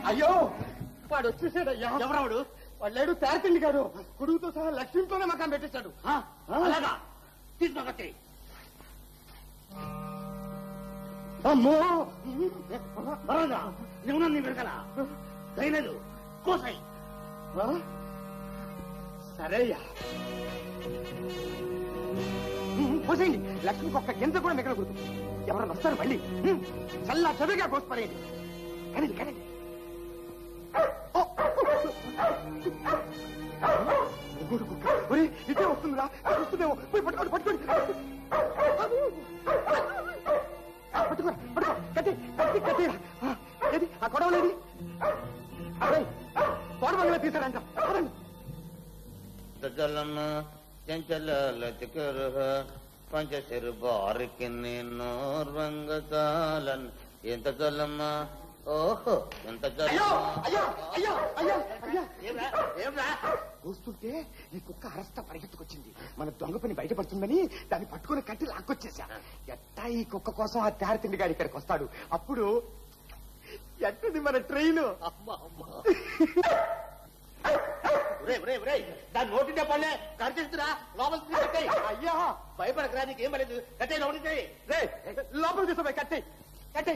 అయ్యో వాడు వచ్చేసాడయ్యా ఎవరావుడు వాడు లేడు తేరతండి గారు కొడుకుతో సహా లక్ష్మితోనే మకాం పెట్టేశాడు అలాగా తీసుకొచ్చి అమ్మో బరంగా నువ్వు నీ వెనకల దయలేదు కోసాయి ఆ? సరే అయ్యా పోసేయండి లక్ష్మికి ఒక్క గింజ కూడా మిగలకూడదు ఎవరైనా వస్తారు మళ్ళీ హ్మ్. చల్లా చదువుగా కోసిపడేయండి కదండి కదండి ఓ! ఒరే, ఒరే, ఇదే వస్తుందిరా వస్తుందేమో పోయి పట్టుకోండి పట్టుకోండి పట్టుకో పట్టుకో కట్టి కట్టి కట్టిరా ఏది ఆ గొడవ లేదు గొడవ తీసారంట పదండి జలమ చంచల లచకర పంచశరు బారికి నోర్వంగతాలన్ ఎంత జలమ ఓహో ఎంత అయ్యో జలమ అయ్యో అయ్యో అయ్యో అయ్యో ఏమ్రా ఏమ్రా చూస్తుంటే ఈ కుక్క అరస్తా పరిగెత్తుకొచ్చింది మన దొంగ పని బయటపడుతుందని దాన్ని పట్టుకుని కట్టి లాక్కొచ్చేసా ఎట్టా ఈ కుక్క కోసం ఆ తేరతిండి గారి ఇక్కడికి వస్తాడు అప్పుడు ఎట్టది మన ట్రైన్ అమ్మ అమ్మ ఒరే ఒరే ఒరే దాని నోటింటే పడలే కరిచేస్తురా లోపల కట్టాయి అయ్యా భయపడకరా నీకేం పడలేదు కట్టాయి నోటింటే రే లోపల తీసుకోపోయి కట్టే కట్టే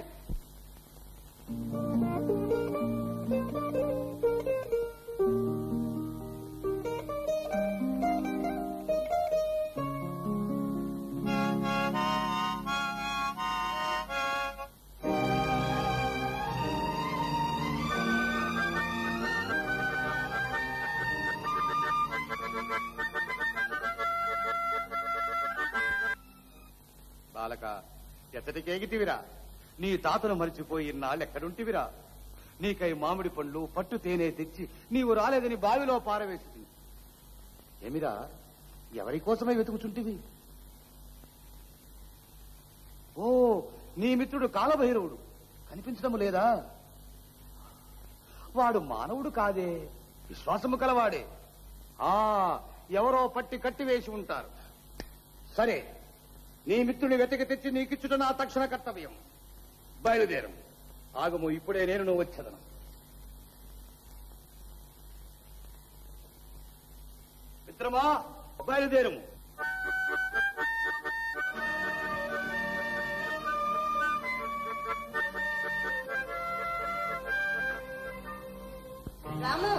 బాలక ఎత్తటికేగితివిరా నీ తాతను మరిచిపోయి ఇన్నాళ్ళు ఎక్కడుంటివిరా నీకై మామిడి పండ్లు పట్టు తేనె తెచ్చి నీవు రాలేదని బావిలో పారవేసింది ఏమిరా ఎవరి కోసమై వెతుకుచుంటివి ఓ నీ మిత్రుడు కాలభైరవుడు కనిపించడం లేదా వాడు మానవుడు కాదే విశ్వాసము కలవాడే ఆ ఎవరో పట్టి కట్టి వేసి ఉంటారు సరే నీ మిత్రుని వెతకి తెచ్చి నీకిచ్చుట నా తక్షణ కర్తవ్యం బయలుదేరం ఆగము ఇప్పుడే నేను నువ్వు వచ్చేదను మిత్రమా బయలుదేరము రాము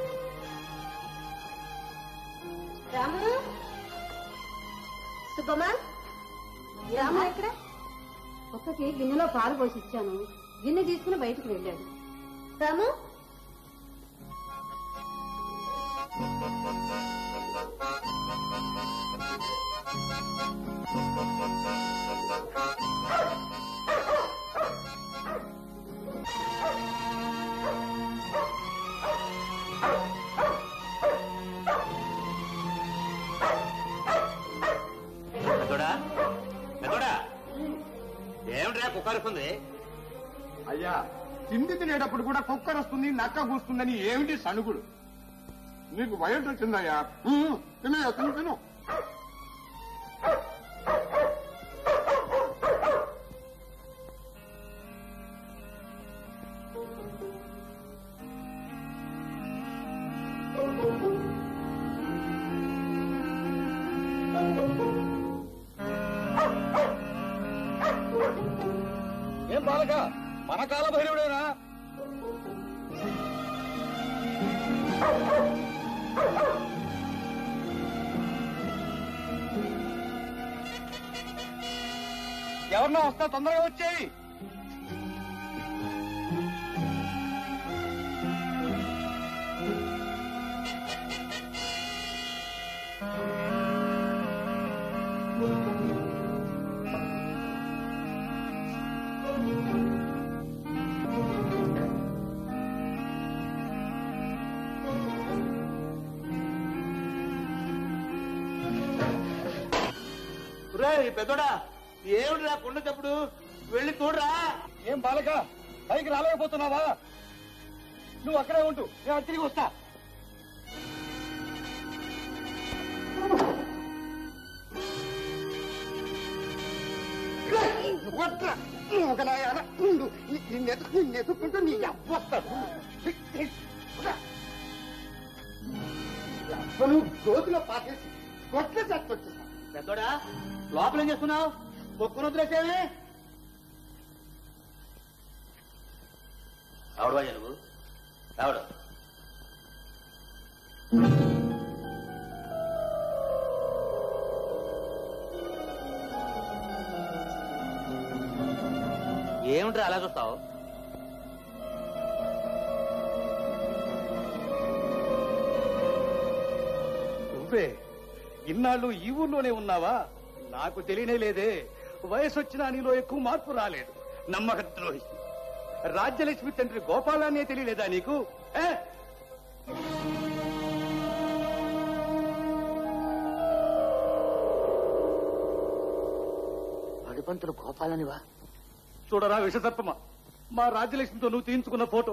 రాము సుబ్బమ్మా రాము ఇక్కడ ఒక్కకి గిన్నెలో పాలు పోసి ఇచ్చాను గిన్నె తీసుకుని బయటికి వెళ్ళాడు రాము పెద్దోడా పెద్దోడా ఏమిట్రా కుక్కరుస్తుంది అయ్యా తిండి తినేటప్పుడు కూడా కుక్క వస్తుంది నక్క కూస్తుందని ఏమిటి సణుగుడు నీకు బయట వచ్చిందయ్యా తినయ్యా తిను తిను ఏం బాలక మన కాల భైరవుడేనా ఎవరన్నా వస్తా తొందరగా వచ్చేయి రే పెద్దోడా ఏమిట్రా కుండ చెప్పుడు వెళ్ళి చూడరా ఏం బాలక పైకి రాలేకపోతున్నావా నువ్వు అక్కడే ఉంటూ నేను అటు తిరిగి వస్తా వద్రా. నువ్వు ఒక నాయాల ఉండు నిన్నెతు నిన్నెతుక్కుంటూ నీ అవ్వస్తాడు అవ్వను గోతులో పాకేసి కొట్ల చచ్చొచ్చేసా పెద్దోడా లోపల ఏం చేస్తున్నావు పొక్కును వదిలేసేవే రావడు వాజ నువ్వు రావడు ఏమిట్రా అలా చూస్తావు నువ్వే ఇన్నాళ్ళు ఈ ఊర్లోనే ఉన్నావా నాకు తెలియనే లేదే వయసు వచ్చినా నీలో ఎక్కువ మార్పు రాలేదు నమ్మకద్రోహి రాజ్యలక్ష్మి తండ్రి గోపాలాన్నే తెలియలేదా నీకు ఏ? పడిపంతులు గోపాలనివా చూడరా విషసర్పమా మా రాజ్యలక్ష్మితో నువ్వు తీయించుకున్న ఫోటో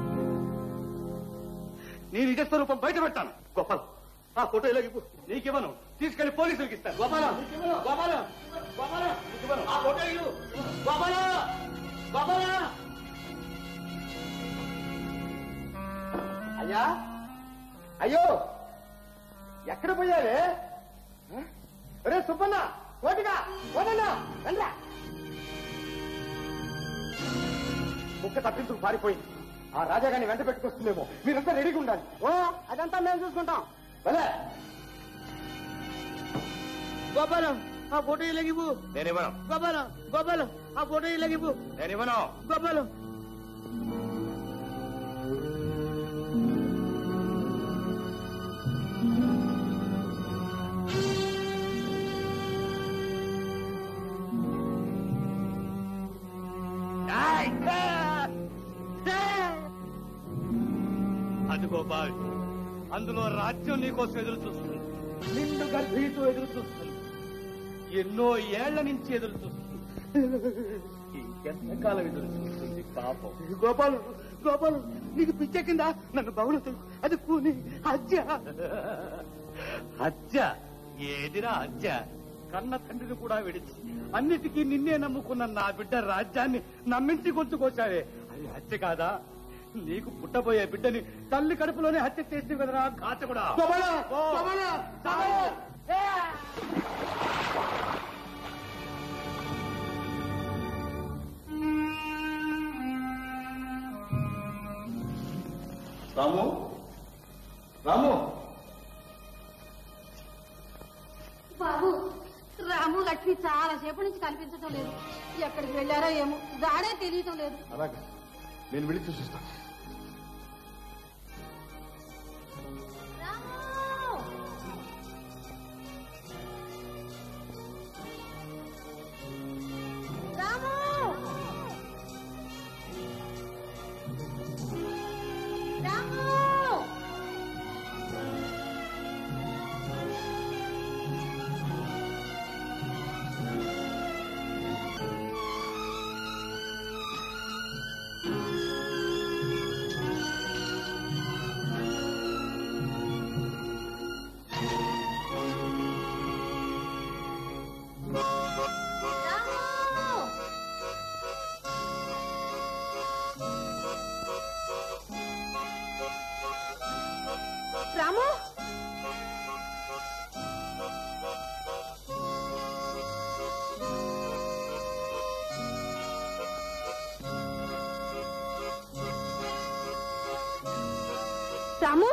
నీ నిజ స్వరూపం బయట పెట్టాను గోపాల్ ఆ ఫోటో ఇలాగిపో నీకివ్వను తీసుకెళ్లి పోలీసులకి ఇస్తాను గోపాలం గోపాలం గోపాలం ఆ ఫోటో ఇల్లు గోపాలం గోపాలం అయ్యా అయ్యో ఎక్కడ పోయావే రే సుబ్బన్న కోటిగా కోదన్నా రండ్రా ముక్క తప్పించుకు పారిపోయింది ఆ రాజాగాన్ని వెంట పెట్టుకొస్తుందేమో మీరంతా రెడీగా ఉండాలి ఓ అదంతా మేము చూసుకుంటాం భలే గోపాలం ఆ ఫోటో ఇలాగివ్వు నేనివ్వను గోపాలం గోపాలం ఆ ఫోటో ఇలాగివ్వు నేనివ్వను గోపాలం అది గోపాల్ అందులో రాజ్యం నీకోసం ఎదురు చూస్తుంది నిండు గర్భిణితో ఎదురు చూస్తుంది ఎన్నో ఏళ్ల నుంచి ఎదురు చూస్తుంది ఇంకెంతకాలం ఎదురు చూస్తుంది పాపం గోపాల్ గోపాల్ నీకు పిచ్చెక్కిందా నన్ను బహుళ అది కూని హత్య హత్య ఏదిరా హత్య కన్న తండ్రిని కూడా విడిచి అన్నిటికీ నిన్నే నమ్ముకున్న నా బిడ్డ రాజ్యాన్ని నమ్మించి గొంతుకొచ్చావే అది హత్య కాదా నీకు పుట్టబోయే బిడ్డని తల్లి కడుపులోనే హత్య చేసి కదరా కాచకుడా ఓ. చావు. రాము రాము బాబు రాము లక్ష్మి చాలా సేపు నుంచి కనిపించడం లేదు ఎక్కడికి వెళ్ళారో ఏమో దాడే తెలియటం లేదు అలాగే నేను వెళ్ళి చూసిస్తాను రాము రాము రాము రాము రాము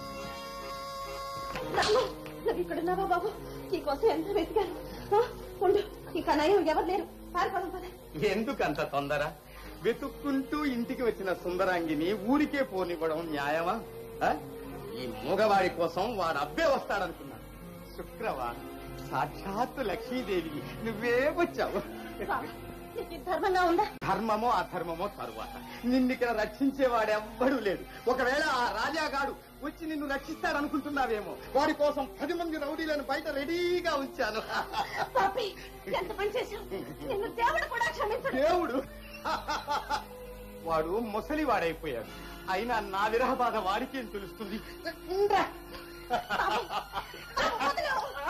రాము నువ్వు ఇక్కడున్నావా బాబు నీకోసం ఎంత వెతికాను ఆ, ఉండు ఇక నయం ఎవరు లేరు పారిపోదాం పద ఎందుకంత తొందర వెతుక్కుంటూ ఇంటికి వచ్చిన సుందరాంగిని ఊరికే పోనివ్వడం న్యాయమా ఆ? ఈ మూగవాడి కోసం వాడు అబ్బే వస్తాడనుకున్నాను శుక్రవారం సాక్షాత్తు లక్ష్మీదేవి నువ్వే వచ్చావు బాబు, నీకు ఇది ధర్మంగా ఉందా ధర్మమో అధర్మమో తరువాత నిన్నిక్కడ రక్షించేవాడెవ్వడూ లేడు ఒకవేళ ఆ రాజాగాడు వచ్చి నిన్ను రక్షిస్తాడనుకుంటున్నావేమో వాడి కోసం పది మంది రౌడీలను బయట రెడీగా ఉంచాను పాపి ఎంత పని చేశావు నిన్ను దేవుడు కూడా క్షమించడు దేవుడు వాడు ముసలి వాడైపోయాడు అయినా నా విరహ బాధ వాడికేం తెలుస్తుంది ఇంద్రా.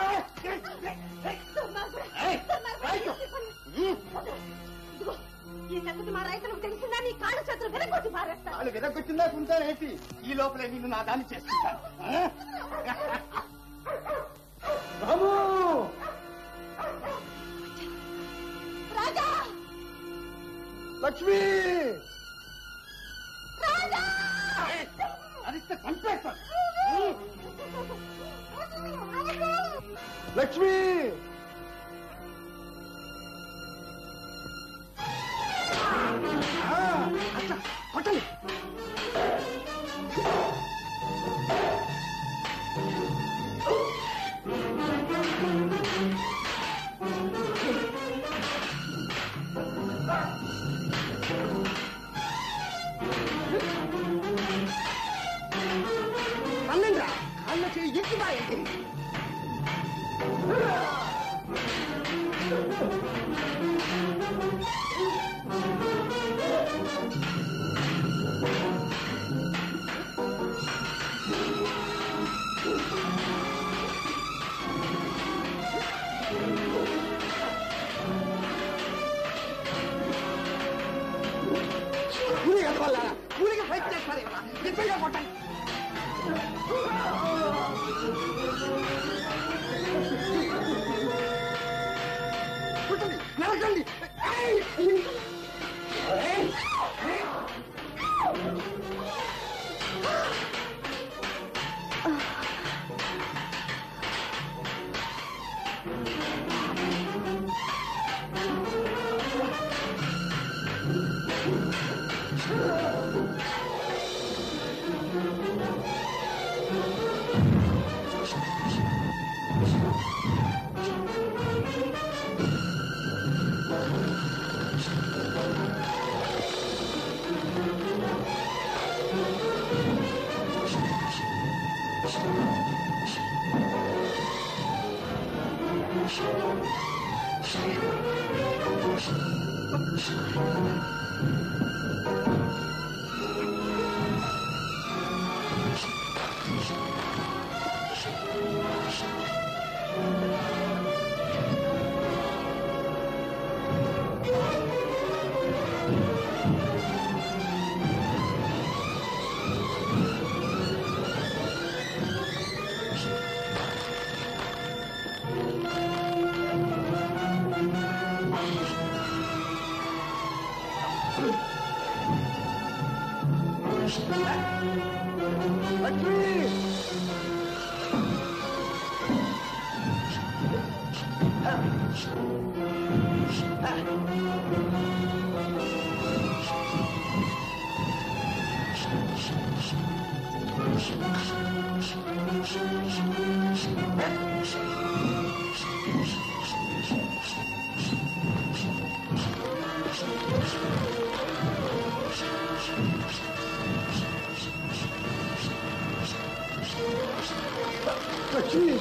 దుర్మార్గుడు, దుర్మార్గుడు. ఇదిగో, ఈ సంగతి మా రైతులకు తెలిసిందా నీ కాళ్ళు చేతులు వెనకొచ్చి పారేస్తా వాళ్ళు వెనకొచ్చిందా కుంటానేసి ఈ లోపలే నిన్ను నా దాన్ని చేసుకుంటాను ఆ? బాబు రాజా లక్ష్మి రాజా అరిస్తే చంపేస్తాను లక్ష్మి ఆ, అట్లా, కొట్టండి పన్నెండ్రా కాళ్ళ చేయి ఎక్కి బాయండి కూలిగా వల్ల కూలిగా ఫైట్ చేస్తారేమో నిజంగా కొట్టండి కొట్టండి నరకండి ఏయ్! ఏయ్! లక్ష్మి లక్ష్మి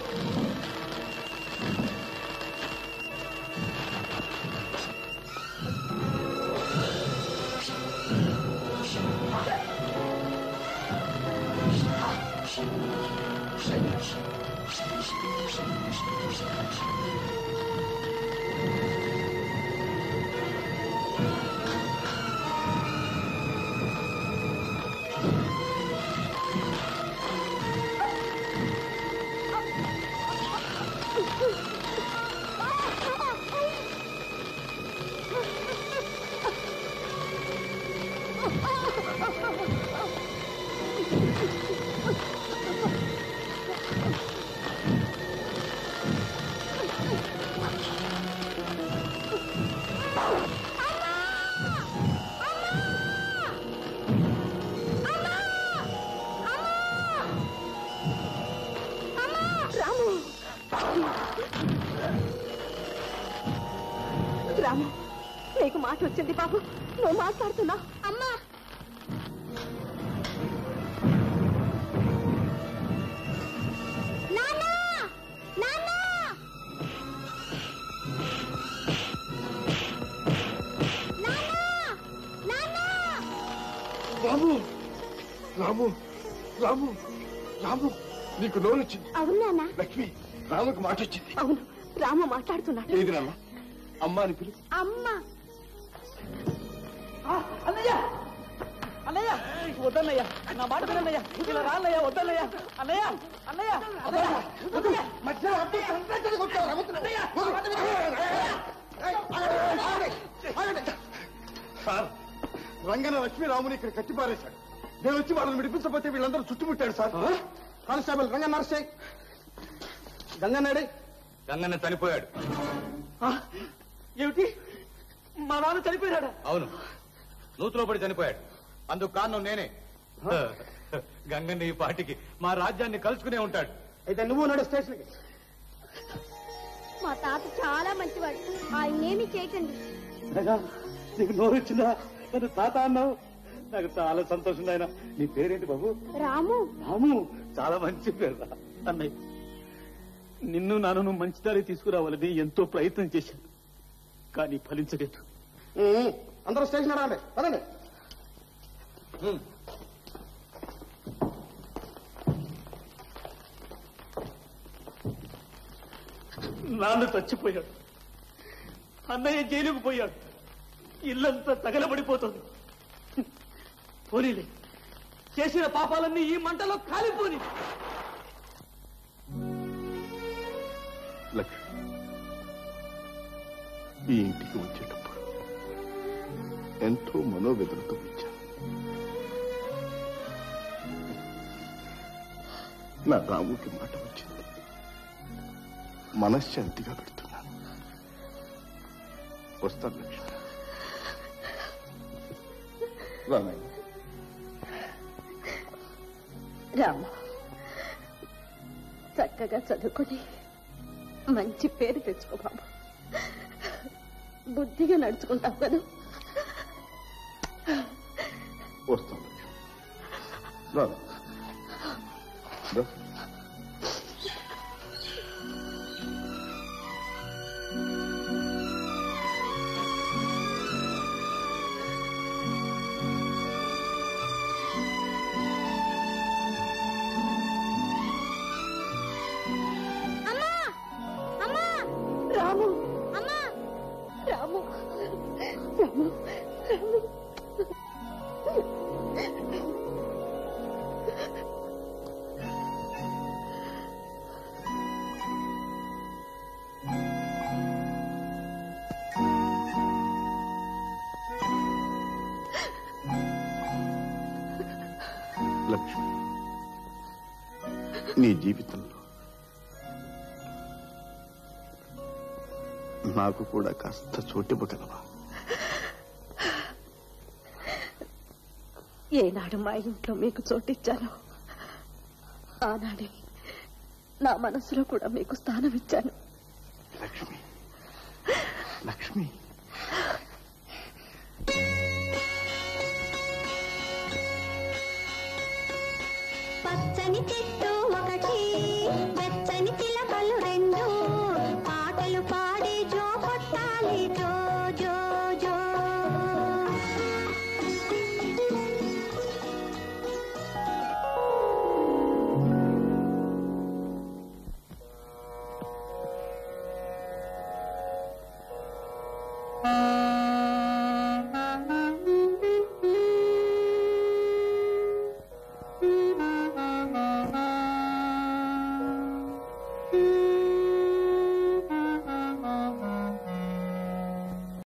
రాము రాము నీకు మాట వచ్చింది బాబు నువ్వు మాట్లాడుతున్నా అమ్మా రాము రాము రాము రాము నీకు నోరొచ్చింది అవును నాన్న లక్ష్మి రాముకు మాట వచ్చింది అవును రాము మాట్లాడుతున్నాడు ఏది రామ అమ్మ అని పిలు అమ్మ వద్దన్నయ్య నా మాట వినన్నయ్య ఇలా రాన్నయ్య వద్దన్నయ్య అన్నయ్య అన్నయ్య మధ్యలో అడ్డు సంతరించని కొట్టావు, రమతులు. సార్ రంగన లక్ష్మీరాముని ఇక్కడ కట్టిపారేశాడు నేను వచ్చి వాళ్ళని విడిపించకపోతే వీళ్ళందరూ చుట్టుముట్టాడు సార్ కానిస్టేబుల్ రంగన్న అరెస్ట్ చేయి గంగన్నాడే గంగన్న చనిపోయాడు ఏమిటి మా నాన్న చనిపోయాడా అవును నూతులో పడి చనిపోయాడు అందుకు కారణం నేనే గంగన్న ఈ పాటికి మా రాజ్యాన్ని కలుసుకునే ఉంటాడు అయితే నువ్వు నడు స్టేషన్కి మా తాత చాలా మంచివాడు ఆయన్నేమి చేయకండి నీకు నోరు వచ్చిందా నన్ను తాత అన్నావు నాకు చాలా సంతోషం ఆయన నీ పేరేంటి బాబు రాము రాము చాలా మంచి పేరు రా. అన్నయ్య నిన్ను నన్ను మంచి దారి తీసుకురావాలని ఎంతో ప్రయత్నం చేశాను కానీ ఫలించలేదు అందరూ స్టేషన్ రండి పదండి నాన్న చచ్చిపోయాడు అన్నయ్య జైలుకు పోయాడు ఇల్లంతా తగలబడిపోతుంది పోనీలే చేసిన పాపాలన్నీ ఈ మంటలో కాలిపోని లక్ష్మి ఈ ఇంటికి వచ్చేటప్పుడు ఎంతో మనోవేదనతో వచ్చాను నా రాముకి మాట వచ్చింది మనశ్శాంతిగా పెడుతున్నాను వస్తాను లక్ష్మి రామయ్య రాము చక్కగా చదువుకొని మంచి పేరు తెచ్చుకో బాబు బుద్ధిగా నడుచుకుంటావు కదా వస్తాను లక్ష్మి రా రా. అమ్మా అమ్మా రాము అమ్మా రాము రాము రాము లక్ష్మి నీ జీవితంలో నాకు కూడా కాస్త చోటివ్వగలవా ఏనాడు మా ఇంట్లో మీకు చోటిచ్చానో ఆనాడే నా మనసులో కూడా మీకు స్థానం ఇచ్చాను లక్ష్మి లక్ష్మి